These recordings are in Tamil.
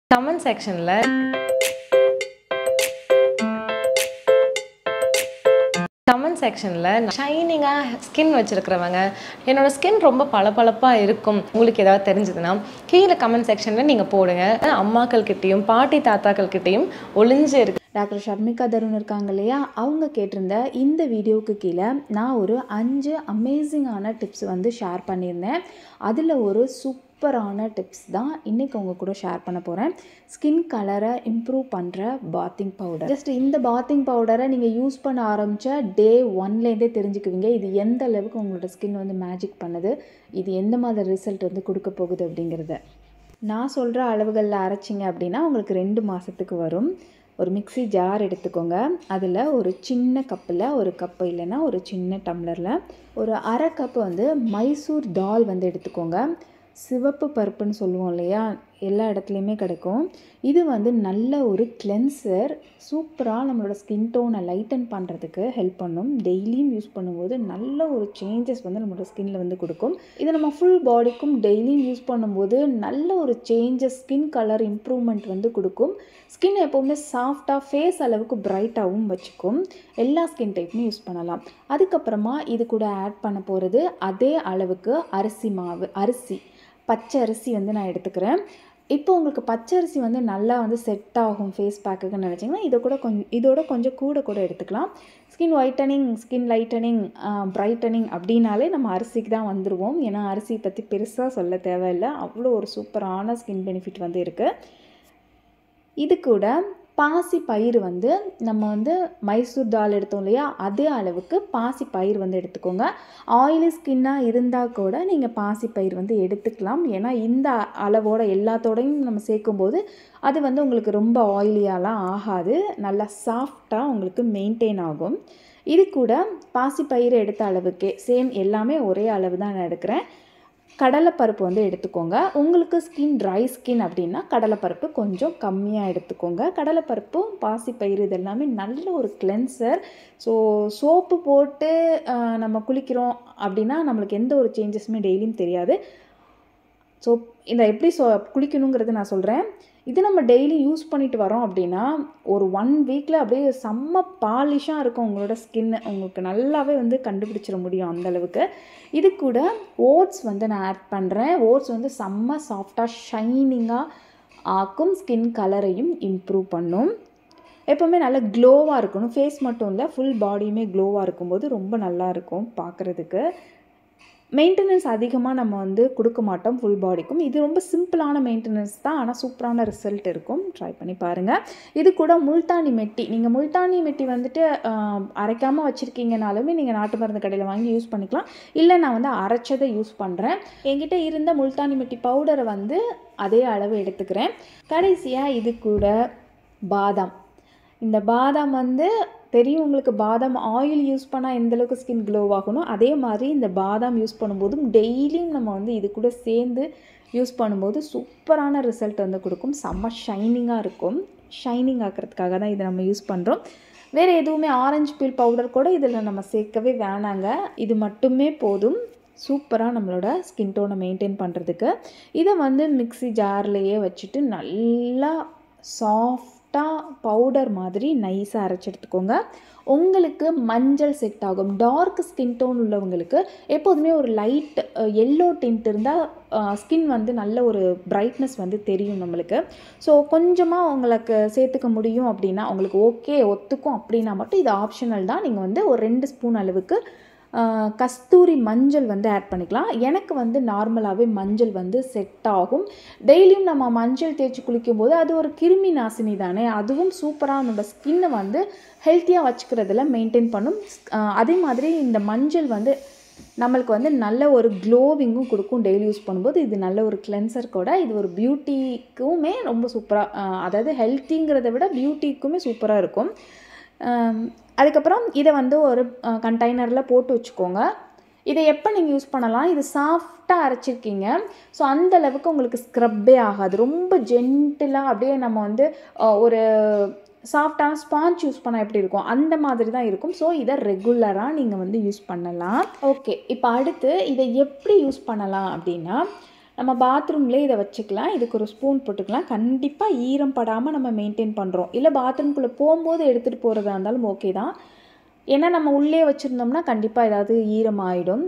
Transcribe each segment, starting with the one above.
கமெண்ட் செக்ஷனில் கமெண்ட் செக்ஷனில் ஷைனிங்காக ஸ்கின் வச்சுருக்கிறவங்க என்னோட ஸ்கின் ரொம்ப பளபளப்பாக இருக்கும் உங்களுக்கு ஏதாவது தெரிஞ்சதுன்னா கீழே கமெண்ட் செக்ஷனில் நீங்கள் போடுங்க அம்மாக்கள் கிட்டேயும் பாட்டி தாத்தாக்கள் கிட்டேயும் ஒளிஞ்சு இருக்கு டாக்டர் ஷர்மிகா தருண் இருக்காங்க இல்லையா அவங்க கேட்டிருந்த இந்த வீடியோவுக்கு கீழே நான் ஒரு அஞ்சு அமேசிங்கான டிப்ஸ் வந்து ஷேர் பண்ணியிருந்தேன் அதில் ஒரு சூப்பரான டிப்ஸ் தான் இன்றைக்கி உங்க கூட ஷேர் பண்ண போகிறேன் ஸ்கின் கலரை இம்ப்ரூவ் பண்ணுற பாத்திங் பவுடர் ஜஸ்ட் இந்த பாத்திங் பவுடரை நீங்கள் யூஸ் பண்ண ஆரம்பித்த டே ஒன்லேருந்தே தெரிஞ்சுக்குவீங்க இது எந்த அளவுக்கு உங்களோட ஸ்கின் வந்து மேஜிக் பண்ணுது இது எந்த மாதிரி ரிசல்ட் வந்து கொடுக்க போகுது அப்படிங்கிறத நான் சொல்கிற அளவுகளில் அரைச்சிங்க அப்படின்னா உங்களுக்கு ரெண்டு மாதத்துக்கு வரும் ஒரு மிக்ஸி ஜார் எடுத்துக்கோங்க அதில் ஒரு சின்ன கப்பில் ஒரு கப்பு இல்லைன்னா ஒரு சின்ன டம்ளரில் ஒரு அரை கப்பு வந்து மைசூர் தால் வந்து எடுத்துக்கோங்க சிவப்பு பருப்புன்னு சொல்லுவோம் இல்லையா எல்லா இடத்துலையுமே கிடைக்கும் இது வந்து நல்ல ஒரு கிளென்சர் சூப்பராக நம்மளோட ஸ்கின் டோனை லைட்டன் பண்ணுறதுக்கு ஹெல்ப் பண்ணும் டெய்லியும் யூஸ் பண்ணும்போது நல்ல ஒரு சேஞ்சஸ் வந்து நம்மளோட ஸ்கின்னில் வந்து கொடுக்கும் இது நம்ம ஃபுல் பாடிக்கும் டெய்லியும் யூஸ் பண்ணும்போது நல்ல ஒரு சேஞ்சஸ் ஸ்கின் கலர் இம்ப்ரூவ்மெண்ட் வந்து கொடுக்கும் ஸ்கின் எப்போவுமே சாஃப்டாக ஃபேஸ் அளவுக்கு பிரைட்டாகவும் வச்சுக்கும் எல்லா ஸ்கின் டைப்புமே யூஸ் பண்ணலாம் அதுக்கப்புறமா இது கூட ஆட் பண்ண போகிறது அதே அளவுக்கு அரிசி மாவு அரிசி பச்சை அரிசி வந்து நான் எடுத்துக்கிறேன் இப்போ உங்களுக்கு பச்சை அரிசி வந்து நல்லா வந்து செட் ஆகும் ஃபேஸ் பேக்குன்னு நினச்சிங்கன்னா இதை கூட கொஞ்சம் இதோட கொஞ்சம் கூட கூட எடுத்துக்கலாம் skin whitening skin lightening brightening அப்படின்னாலே நம்ம அரிசிக்கு தான் வந்துடுவோம் ஏன்னா அரிசி பற்றி பெருசாக சொல்ல தேவையில்லை அவ்வளோ ஒரு சூப்பரான ஸ்கின் பெனிஃபிட் வந்து இருக்குது இது கூட பாசி பயிர் வந்து நம்ம வந்து மைசூர் தால் எடுத்தோம் இல்லையா அதே அளவுக்கு பாசி பயிர் வந்து எடுத்துக்கோங்க ஆயிலி ஸ்கின்னாக இருந்தால் கூட நீங்கள் பாசி பயிர் வந்து எடுத்துக்கலாம் ஏன்னா இந்த அளவோட எல்லாத்தோடையும் நம்ம சேர்க்கும்போது அது வந்து உங்களுக்கு ரொம்ப ஆயிலியாலாம் ஆகாது நல்லா சாஃப்டாக உங்களுக்கு மெயின்டைன் ஆகும் இது கூட பாசி பயிர் எடுத்த அளவுக்கே சேம் எல்லாமே ஒரே அளவு தான் நான் எடுக்கிறேன் கடலைப்பருப்பு வந்து எடுத்துக்கோங்க உங்களுக்கு ஸ்கின் ட்ரை ஸ்கின் அப்படின்னா கடலைப்பருப்பு கொஞ்சம் கம்மியாக எடுத்துக்கோங்க கடலைப்பருப்பும் பாசிப்பயிறு இது எல்லாமே நல்ல ஒரு கிளென்சர் ஸோ சோப்பு போட்டு நம்ம குளிக்கிறோம் அப்படின்னா நம்மளுக்கு எந்த ஒரு சேஞ்சஸுமே டெய்லியும் தெரியாது ஸோ இந்த எப்படி சொ குளிக்கணுங்கிறது நான் சொல்கிறேன் இது நம்ம டெய்லி யூஸ் பண்ணிட்டு வரோம் அப்படின்னா ஒரு ஒன் வீக்கில் அப்படியே செம்ம பாலிஷாக இருக்கும் உங்களோட ஸ்கின் உங்களுக்கு நல்லாவே வந்து கண்டுபிடிச்சிட முடியும் அந்தளவுக்கு இது கூட ஓட்ஸ் வந்து நான் ஆட் பண்ணுறேன் ஓட்ஸ் வந்து செம்ம சாஃப்டாக ஷைனிங்காக ஆக்கும் ஸ்கின் கலரையும் இம்ப்ரூவ் பண்ணும் எப்போவுமே நல்லா க்ளோவாக இருக்கணும் ஃபேஸ் மட்டும் இல்லை ஃபுல் பாடியுமே க்ளோவாக இருக்கும்போது ரொம்ப நல்லா இருக்கும் பார்க்குறதுக்கு மெயின்டெனன்ஸ் அதிகமாக நம்ம வந்து கொடுக்க மாட்டோம் ஃபுல் பாடிக்கும் இது ரொம்ப சிம்பிளான மெயின்டெனன்ஸ் தான் ஆனால் சூப்பரான ரிசல்ட் இருக்கும் ட்ரை பண்ணி பாருங்கள் இது கூட முல்தானி மெட்டி நீங்கள் முல்தானி மெட்டி வந்துட்டு அரைக்காமல் வச்சுருக்கீங்கனாலுமே நீங்கள் நாட்டு மருந்து கடையில் வாங்கி யூஸ் பண்ணிக்கலாம் இல்லை நான் வந்து அரைச்சதை யூஸ் பண்ணுறேன் என்கிட்ட இருந்த முல்தானி மெட்டி பவுடரை வந்து அதே அளவு எடுத்துக்கிறேன் கடைசியாக இது கூட பாதாம் இந்த பாதாம் வந்து தெரியும் உங்களுக்கு பாதாம் ஆயில் யூஸ் பண்ணால் எந்தளவுக்கு ஸ்கின் க்ளோ ஆகணும் அதே மாதிரி இந்த பாதாம் யூஸ் பண்ணும்போதும் டெய்லியும் நம்ம வந்து இது கூட சேர்ந்து யூஸ் பண்ணும்போது சூப்பரான ரிசல்ட் வந்து கொடுக்கும் செம்ம ஷைனிங்காக இருக்கும் ஷைனிங் ஆக்கிறதுக்காக தான் இதை நம்ம யூஸ் பண்ணுறோம் வேறு எதுவுமே ஆரஞ்சு பீல் பவுடர் கூட இதில் நம்ம சேர்க்கவே வேணாங்க இது மட்டுமே போதும் சூப்பராக நம்மளோட ஸ்கின் டோனை மெயின்டைன் பண்ணுறதுக்கு இதை வந்து மிக்ஸி ஜார்லேயே வச்சுட்டு நல்லா சாஃப்ட் சாஃப்டாக பவுடர் மாதிரி நைஸாக அரைச்சி எடுத்துக்கோங்க உங்களுக்கு மஞ்சள் செட் ஆகும் டார்க் ஸ்கின் டோன் உள்ளவங்களுக்கு எப்போதுமே ஒரு லைட் எல்லோ டிண்ட் இருந்தால் ஸ்கின் வந்து நல்ல ஒரு பிரைட்னஸ் வந்து தெரியும் நம்மளுக்கு ஸோ கொஞ்சமாக உங்களுக்கு சேர்த்துக்க முடியும் அப்படின்னா உங்களுக்கு ஓகே ஒத்துக்கும் அப்படின்னா மட்டும் இது ஆப்ஷனல் தான் நீங்கள் வந்து ஒரு ரெண்டு ஸ்பூன் அளவுக்கு கஸ்தூரி மஞ்சள் வந்து ஆட் பண்ணிக்கலாம் எனக்கு வந்து நார்மலாகவே மஞ்சள் வந்து செட் ஆகும் டெய்லியும் நம்ம மஞ்சள் தேய்ச்சி குளிக்கும்போது அது ஒரு கிருமி நாசினி தானே அதுவும் சூப்பராக நம்மளோட ஸ்கின்னை வந்து ஹெல்த்தியாக வச்சுக்கிறதுல மெயின்டைன் பண்ணும் அதே மாதிரி இந்த மஞ்சள் வந்து நம்மளுக்கு வந்து நல்ல ஒரு க்ளோவிங்கும் கொடுக்கும் டெய்லி யூஸ் பண்ணும்போது இது நல்ல ஒரு கிளென்சர் கூட இது ஒரு பியூட்டிக்குமே ரொம்ப சூப்பராக அதாவது ஹெல்த்திங்கிறத விட பியூட்டிக்குமே சூப்பராக இருக்கும் அதுக்கப்புறம் இதை வந்து ஒரு கண்டெய்னரில் போட்டு வச்சுக்கோங்க இதை எப்போ நீங்கள் யூஸ் பண்ணலாம் இது சாஃப்டாக அரைச்சிருக்கீங்க ஸோ அந்த அளவுக்கு உங்களுக்கு ஸ்க்ரப்பே ஆகாது ரொம்ப ஜென்டிலாக அப்படியே நம்ம வந்து ஒரு சாஃப்டான ஸ்பாஞ்ச் யூஸ் பண்ணால் எப்படி இருக்கும் அந்த மாதிரி தான் இருக்கும் ஸோ இதை ரெகுலராக நீங்கள் வந்து யூஸ் பண்ணலாம் ஓகே இப்போ அடுத்து இதை எப்படி யூஸ் பண்ணலாம் அப்படின்னா நம்ம பாத்ரூம்லேயே இதை வச்சுக்கலாம் இதுக்கு ஒரு ஸ்பூன் போட்டுக்கலாம் கண்டிப்பாக ஈரம் படாமல் நம்ம மெயின்டைன் பண்ணுறோம் இல்லை பாத்ரூம்குள்ளே போகும்போது எடுத்துகிட்டு போகிறதா இருந்தாலும் ஓகே தான் ஏன்னா நம்ம உள்ளே வச்சுருந்தோம்னா கண்டிப்பாக ஏதாவது ஈரமாயிடும்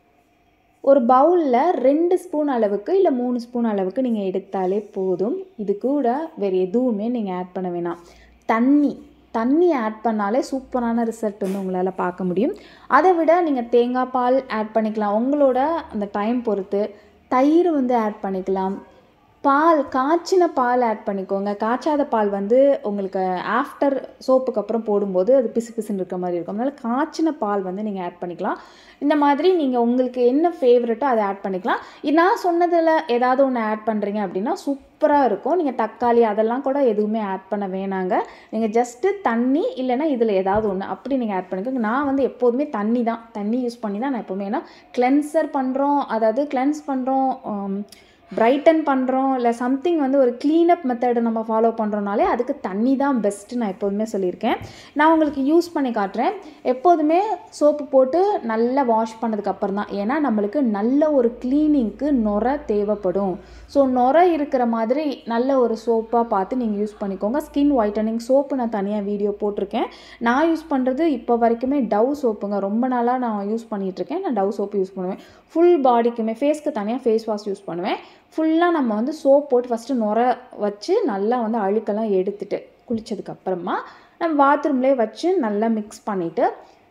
ஒரு பவுலில் ரெண்டு ஸ்பூன் அளவுக்கு இல்லை மூணு ஸ்பூன் அளவுக்கு நீங்கள் எடுத்தாலே போதும் இது கூட வேறு எதுவுமே நீங்கள் ஆட் பண்ண வேணாம் தண்ணி தண்ணி ஆட் பண்ணாலே சூப்பரான ரிசல்ட் வந்து உங்களால் பார்க்க முடியும் அதை விட நீங்கள் தேங்காய் பால் ஆட் பண்ணிக்கலாம் உங்களோட அந்த டைம் பொறுத்து தயிர் வந்து ஆட் பண்ணிக்கலாம் பால் காய்ச்சின பால் ஆட் பண்ணிக்கோங்க காய்ச்சாத பால் வந்து உங்களுக்கு ஆஃப்டர் சோப்புக்கு அப்புறம் போடும்போது அது பிசு பிசுன்னு இருக்க மாதிரி இருக்கும் அதனால் காய்ச்சின பால் வந்து நீங்கள் ஆட் பண்ணிக்கலாம் இந்த மாதிரி நீங்கள் உங்களுக்கு என்ன ஃபேவரட்டோ அதை ஆட் பண்ணிக்கலாம் இ- நான் சொன்னதில் ஏதாவது ஒன்று ஆட் பண்ணுறீங்க அப்படின்னா சூப்பராக இருக்கும் நீங்கள் தக்காளி அதெல்லாம் கூட எதுவுமே ஆட் பண்ண வேணாங்க நீங்கள் ஜஸ்ட்டு தண்ணி இல்லைன்னா இதில் ஏதாவது ஒன்று அப்படி நீங்கள் ஆட் பண்ணிக்கோங்க நான் வந்து எப்போதுமே தண்ணி தான் தண்ணி யூஸ் பண்ணி தான் நான் எப்போவுமே ஏன்னா கிளென்சர் பண்ணுறோம் அதாவது கிளென்ஸ் பண்ணுறோம் பிரைட்டன் பண்ணுறோம் இல்லை சம்திங் வந்து ஒரு க்ளீனப் மெத்தடை நம்ம ஃபாலோ பண்ணுறோனாலே அதுக்கு தண்ணி தான் பெஸ்ட்டு நான் எப்போதுமே சொல்லியிருக்கேன் நான் உங்களுக்கு யூஸ் பண்ணி காட்டுறேன் எப்போதுமே சோப்பு போட்டு நல்லா வாஷ் பண்ணதுக்கப்புறம் தான் ஏன்னா நம்மளுக்கு நல்ல ஒரு க்ளீனிங்க்கு நுரை தேவைப்படும் ஸோ நுரை இருக்கிற மாதிரி நல்ல ஒரு சோப்பாக பார்த்து நீங்கள் யூஸ் பண்ணிக்கோங்க ஸ்கின் ஒயிட்டனிங் சோப்பு நான் தனியாக வீடியோ போட்டிருக்கேன் நான் யூஸ் பண்ணுறது இப்போ வரைக்குமே டவ் சோப்புங்க ரொம்ப நாளாக நான் யூஸ் பண்ணிகிட்ருக்கேன் நான் டவ் சோப்பு யூஸ் பண்ணுவேன் ஃபுல் பாடிக்குமே ஃபேஸ்க்கு தனியாக ஃபேஸ் வாஷ் யூஸ் பண்ணுவேன் ஃபுல்லாக நம்ம வந்து சோப் போட்டு ஃபஸ்ட்டு நுர வச்சு நல்லா வந்து அழுக்கெல்லாம் எடுத்துட்டு குளித்ததுக்கப்புறமா நம்ம பாத்ரூம்லேயே வச்சு நல்லா மிக்ஸ் பண்ணிவிட்டு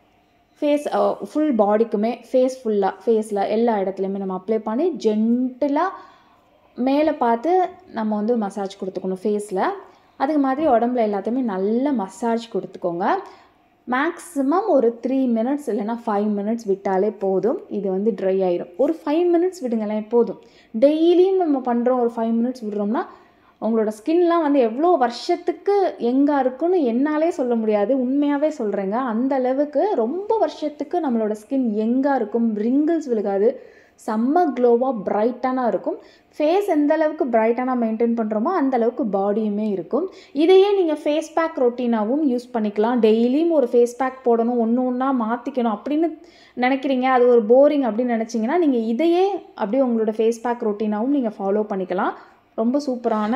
ஃபேஸ் ஃபுல் பாடிக்குமே ஃபேஸ் ஃபுல்லாக ஃபேஸில் எல்லா இடத்துலையுமே நம்ம அப்ளை பண்ணி ஜென்டிலாக மேலே பார்த்து நம்ம வந்து மசாஜ் கொடுத்துக்கணும் ஃபேஸில் அதுக்கு மாதிரி உடம்புல எல்லாத்தையுமே நல்ல மசாஜ் கொடுத்துக்கோங்க மேக்ஸிமம் ஒரு த்ரீ மினிட்ஸ் இல்லைன்னா ஃபைவ் மினிட்ஸ் விட்டாலே போதும் இது வந்து ட்ரை ஆயிரும் ஒரு ஃபைவ் மினிட்ஸ் விடுங்களேன் போதும் டெய்லியும் நம்ம பண்ணுறோம் ஒரு ஃபைவ் மினிட்ஸ் விடுறோம்னா உங்களோட ஸ்கின்லாம் வந்து எவ்வளோ வருஷத்துக்கு எங்கே இருக்குன்னு என்னாலே சொல்ல முடியாது உண்மையாகவே சொல்கிறேங்க அந்த அளவுக்கு ரொம்ப வருஷத்துக்கு நம்மளோட ஸ்கின் எங்கே இருக்கும் ரிங்கிள்ஸ் விழுகாது செம்ம க்ளோவாக பிரைட்டானாக இருக்கும் ஃபேஸ் எந்த அளவுக்கு பிரைட்டானாக மெயின்டைன் பண்ணுறோமோ அந்த அளவுக்கு பாடியுமே இருக்கும் இதையே நீங்கள் ஃபேஸ் பேக் ரொட்டீனாகவும் யூஸ் பண்ணிக்கலாம் டெய்லியும் ஒரு ஃபேஸ் பேக் போடணும் ஒன்று ஒன்றா மாற்றிக்கணும் அப்படின்னு நினைக்கிறீங்க அது ஒரு போரிங் அப்படின்னு நினச்சிங்கன்னா நீங்கள் இதையே அப்படியே உங்களோட ஃபேஸ் பேக் ரொட்டீனாகவும் நீங்கள் ஃபாலோ பண்ணிக்கலாம் ரொம்ப சூப்பரான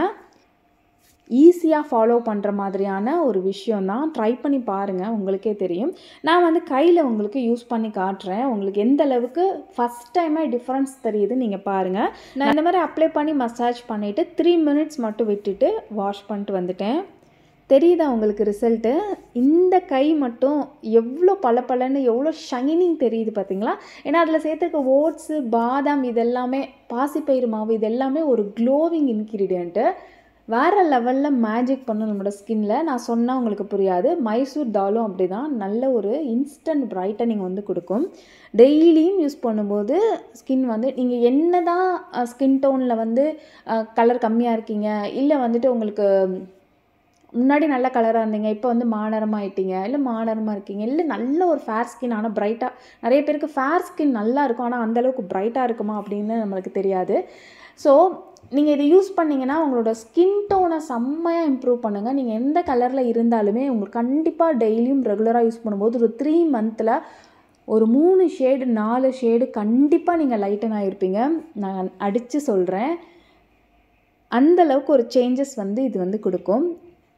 ஈஸியாக ஃபாலோ பண்ணுற மாதிரியான ஒரு விஷயம் தான் ட்ரை பண்ணி பாருங்கள் உங்களுக்கே தெரியும் நான் வந்து கையில் உங்களுக்கு யூஸ் பண்ணி காட்டுறேன் உங்களுக்கு எந்த அளவுக்கு ஃபஸ்ட் டைமாக டிஃப்ரென்ஸ் தெரியுது நீங்கள் பாருங்கள் நான் இந்த மாதிரி அப்ளை பண்ணி மசாஜ் பண்ணிவிட்டு த்ரீ மினிட்ஸ் மட்டும் விட்டுட்டு வாஷ் பண்ணிட்டு வந்துட்டேன் தெரியுதா உங்களுக்கு ரிசல்ட்டு இந்த கை மட்டும் எவ்வளோ பளபளன்னு எவ்வளோ ஷைனிங் தெரியுது பார்த்தீங்களா ஏன்னா அதில் சேர்த்துருக்க ஓட்ஸு பாதாம் இதெல்லாமே பாசிப்பயிறு மாவு இது எல்லாமே ஒரு க்ளோவிங் இன்க்ரீடியண்ட்டு வேறு லெவலில் மேஜிக் பண்ணும் நம்மளோட ஸ்கின்ல நான் சொன்னால் உங்களுக்கு புரியாது மைசூர் தாலும் அப்படி தான் நல்ல ஒரு இன்ஸ்டன்ட் பிரைட்டனிங் வந்து கொடுக்கும் டெய்லியும் யூஸ் பண்ணும்போது ஸ்கின் வந்து நீங்கள் என்ன தான் ஸ்கின் டோனில் வந்து கலர் கம்மியாக இருக்கீங்க இல்லை வந்துட்டு உங்களுக்கு முன்னாடி நல்ல கலராக இருந்தீங்க இப்போ வந்து மாநரமாக ஆயிட்டீங்க இல்லை மாநரமாக இருக்கீங்க இல்லை நல்ல ஒரு ஃபேர் ஸ்கின் ஆனால் பிரைட்டாக நிறைய பேருக்கு ஃபேர் ஸ்கின் நல்லா இருக்கும் ஆனால் அந்தளவுக்கு பிரைட்டாக இருக்குமா அப்படின்னு நம்மளுக்கு தெரியாது ஸோ நீங்கள் இதை யூஸ் பண்ணிங்கன்னா உங்களோட ஸ்கின் டோனை செம்மையாக இம்ப்ரூவ் பண்ணுங்கள் நீங்கள் எந்த கலரில் இருந்தாலுமே உங்களுக்கு கண்டிப்பாக டெய்லியும் ரெகுலராக யூஸ் பண்ணும்போது ஒரு த்ரீ மந்தில் ஒரு மூணு ஷேடு நாலு ஷேடு கண்டிப்பாக நீங்கள் லைட்டன் ஆகிருப்பீங்க நான் அடித்து சொல்கிறேன் அந்த அளவுக்கு ஒரு சேஞ்சஸ் வந்து இது வந்து கொடுக்கும்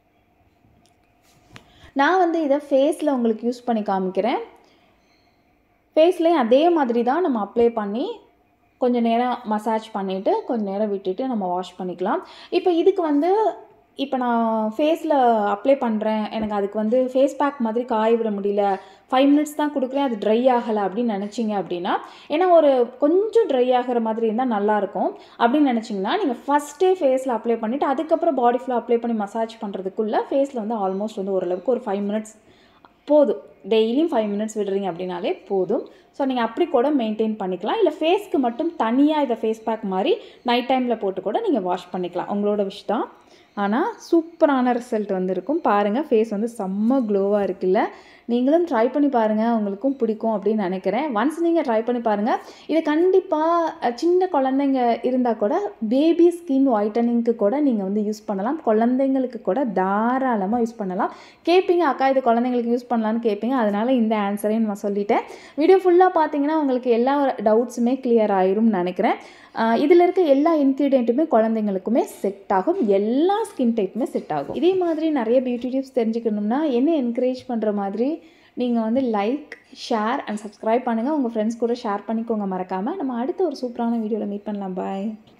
நான் வந்து இதை ஃபேஸில் உங்களுக்கு யூஸ் பண்ணி காமிக்கிறேன் ஃபேஸ்லேயும் அதே மாதிரி தான் நம்ம அப்ளை பண்ணி கொஞ்சம் நேரம் மசாஜ் பண்ணிவிட்டு கொஞ்சம் நேரம் விட்டுட்டு நம்ம வாஷ் பண்ணிக்கலாம் இப்போ இதுக்கு வந்து இப்போ நான் ஃபேஸில் அப்ளை பண்ணுறேன் எனக்கு அதுக்கு வந்து ஃபேஸ் பேக் மாதிரி காய விட முடியல ஃபைவ் மினிட்ஸ் தான் கொடுக்குறேன் அது ட்ரை ஆகலை அப்படின்னு நினச்சிங்க அப்படின்னா ஏன்னா ஒரு கொஞ்சம் ட்ரை ஆகிற மாதிரி இருந்தால் நல்லாயிருக்கும் அப்படின்னு நினச்சிங்கன்னா நீங்கள் ஃபஸ்ட்டே ஃபேஸில் அப்ளை பண்ணிவிட்டு அதுக்கப்புறம் பாடி ஃபுல்லாக அப்ளை பண்ணி மசாஜ் பண்ணுறதுக்குள்ளே ஃபேஸில் வந்து ஆல்மோஸ்ட் வந்து ஓரளவுக்கு ஒரு ஃபைவ் மினிட்ஸ் போதும் டெய்லியும் ஃபைவ் மினிட்ஸ் விடுறீங்க அப்படின்னாலே போதும் ஸோ நீங்கள் அப்படி கூட மெயின்டைன் பண்ணிக்கலாம் இல்லை ஃபேஸ்க்கு மட்டும் தனியாக இதை ஃபேஸ் பேக் மாதிரி நைட் டைமில் போட்டு கூட நீங்கள் வாஷ் பண்ணிக்கலாம் உங்களோட விஷ் தான் ஆனால் சூப்பரான ரிசல்ட் வந்திருக்கும் பாருங்கள் ஃபேஸ் வந்து செம்ம க்ளோவாக இருக்குல்ல நீங்களும் ட்ரை பண்ணி பாருங்கள் உங்களுக்கும் பிடிக்கும் அப்படின்னு நினைக்கிறேன் ஒன்ஸ் நீங்கள் ட்ரை பண்ணி பாருங்கள் இது கண்டிப்பாக சின்ன குழந்தைங்க இருந்தால் கூட பேபி ஸ்கின் ஒயிட்டனிங்க்கு கூட நீங்கள் வந்து யூஸ் பண்ணலாம் குழந்தைங்களுக்கு கூட தாராளமாக யூஸ் பண்ணலாம் கேட்பீங்க அக்கா இது குழந்தைங்களுக்கு யூஸ் பண்ணலான்னு கேட்பீங்க அதனால் இந்த ஆன்சரையும் நான் சொல்லிட்டேன் வீடியோ ஃபுல்லாக பார்த்தீங்கன்னா உங்களுக்கு எல்லா டவுட்ஸுமே கிளியர் ஆயிரும்னு நினைக்கிறேன் இதில் இருக்க எல்லா இன்க்ரீடியண்ட்டுமே குழந்தைங்களுக்குமே செட் ஆகும் எல்லா ஸ்கின் டைப்புமே செட் ஆகும் இதே மாதிரி நிறைய பியூட்டி டிப்ஸ் தெரிஞ்சுக்கணும்னா என்ன என்கரேஜ் பண்ணுற மாதிரி நீங்கள் வந்து லைக் ஷேர் அண்ட் சப்ஸ்கிரைப் பண்ணுங்கள் உங்கள் ஃப்ரெண்ட்ஸ் கூட ஷேர் பண்ணிக்கோங்க மறக்காமல் நம்ம அடுத்த ஒரு சூப்பரான வீடியோவில் மீட் பண்ணலாம் பாய்